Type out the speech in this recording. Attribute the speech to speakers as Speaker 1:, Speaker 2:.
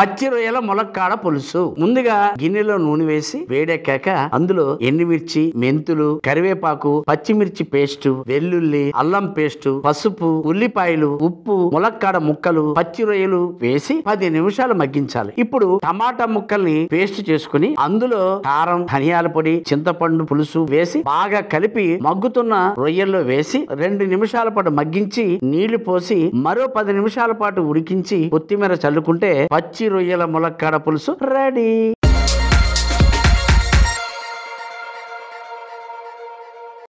Speaker 1: పచ్చి రొయ్యల ములక్కాడ పులుసు ముందుగా గిన్నెలో నూనె వేసి వేడెక్కాక అందులో ఎండుమిర్చి మెంతులు కరివేపాకు పచ్చిమిర్చి పేస్ట్ వెల్లుల్లి అల్లం పేస్ట్ పసుపు ఉల్లిపాయలు ఉప్పు ములక్కాడ ముక్కలు పచ్చి రొయ్యలు వేసి పది నిమిషాలు మగ్గించాలి ఇప్పుడు టమాటా ముక్కల్ని పేస్ట్ చేసుకుని అందులో కారం ధనియాల పొడి చింతపండు పులుసు వేసి బాగా కలిపి మగ్గుతున్న రొయ్యల్లో వేసి రెండు నిమిషాల పాటు మగ్గించి నీళ్లు పోసి మరో పది నిమిషాల పాటు ఉడికించి కొత్తిమీర చల్లుకుంటే పచ్చి రొయ్యల ములక్కాడ పులుసు రెడీ